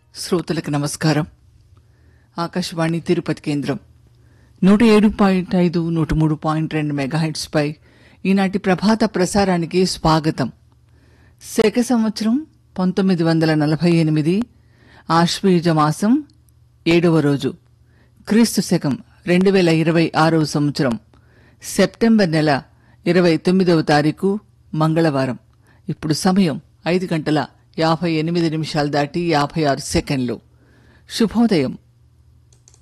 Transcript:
శ్రోతలకు నమస్కారం ఆకాశవాణి తిరుపతి కేంద్రం నూట ఏడు పాయింట్ ఐదు నూట మూడు పాయింట్ రెండు మెగాహెట్స్ పై ఈనాటి ప్రభాత ప్రసారానికి స్వాగతం శక సంవత్సరం పంతొమ్మిది వందల నలభై ఎనిమిది ఆశ్వయుజ మాసం ఏడవ రోజు క్రీస్తు శకం రెండు వేల ఇరవై ఆరవ సంవత్సరం సెప్టెంబర్ నెల ఇరవై తొమ్మిదవ తారీఖు మంగళవారం ఇప్పుడు సమయం ఐదు గంటల యాభై ఎనిమిది నిమిషాలు దాటి యాభై ఆరు సెకండ్లు శుభోదయం